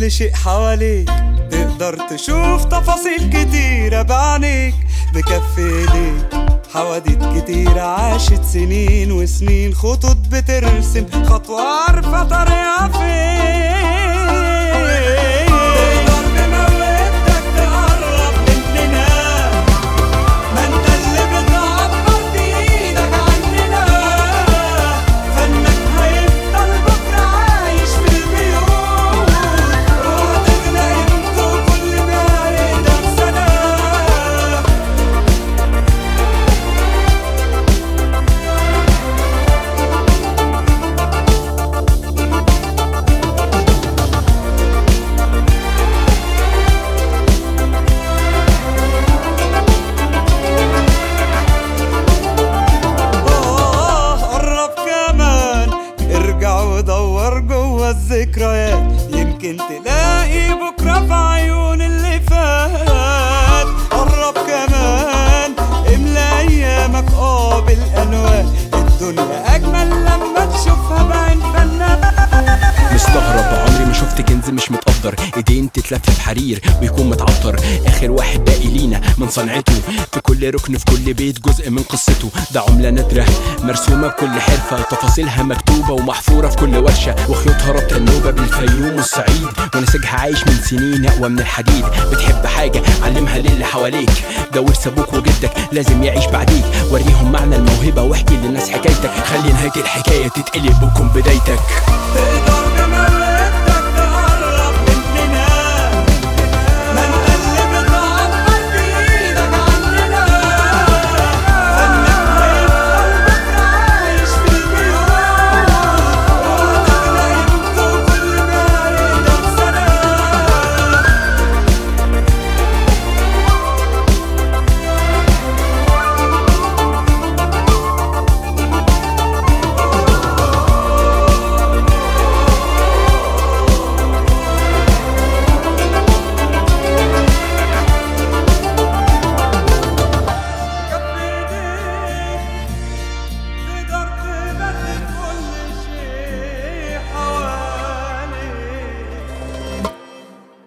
كل شيء حواليك تقدر تشوف تفاصيل كتيرة بعينيك مكفي ليك حواديت كتيرة عاشت سنين وسنين خطوط بترسم خطوة عارفة طريقها فين تقدر بموهبتك تقرب مننا ما انت اللي بتعبر بايدك عننا فنك هيفضل بكره عايش في البيوت وهتغلى قيمته كل ما يقدر سنه آه قرب كمان ارجع ودور جوا الذكريات يمكن تلاقي بكرة في عيون اللي فات قرب كمان املى ايامك اه بالالوان الدنيا اجمل لما تشوفها بعين فنان مستغرب عمري ما شفت كنز مش متقدر ايدين تتلف في حرير ويكون متعطر اخر واحد باقي لينا من صنعته في كل ركن في كل بيت جزء من قصته ده عملة نادرة مرسومة بكل حرفة تفاصيلها مكتوبة ومحفورة في كل ورشة وخيوطها ربط النوبة بالفيوم والصعيد ونسيجها عايش من سنين اقوى من الحديد بتحب حاجة علمها للي حواليك ده ورث ابوك وجدك لازم يعيش بعديك وريهم معنى الموهبة واحكي للناس حكايتك خلي نهاية الحكاية تتقلب وتكون بدايتك تقدر